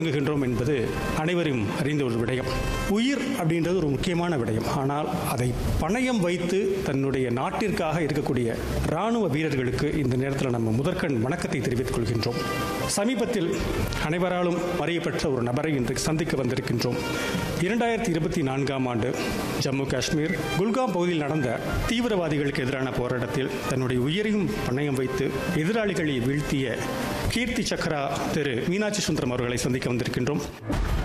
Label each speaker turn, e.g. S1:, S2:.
S1: வழங்குகின்றோம் என்பது அனைவரும் அறிந்த ஒரு விடயம் உயிர் அப்படின்றது ஒரு முக்கியமான விடயம் ஆனால் அதை பணயம் வைத்து தன்னுடைய நாட்டிற்காக இருக்கக்கூடிய இராணுவ வீரர்களுக்கு இந்த நேரத்தில் நம்ம முதற்கண் வணக்கத்தை தெரிவித்துக் கொள்கின்றோம் சமீபத்தில் அனைவராலும் அறியப்பட்ட ஒரு நபரை இன்று சந்திக்க வந்திருக்கின்றோம் இரண்டாயிரத்தி இருபத்தி நான்காம் ஆண்டு ஜம்மு காஷ்மீர் குல்காம் பகுதியில் நடந்த தீவிரவாதிகளுக்கு எதிரான போராட்டத்தில் தன்னுடைய உயிரையும் பணயம் வைத்து எதிராளிகளை வீழ்த்திய கீர்த்தி சக்ரா திரு மீனாட்சி சுந்தரம் அவர்களை சந்திக்க வந்திருக்கின்றோம்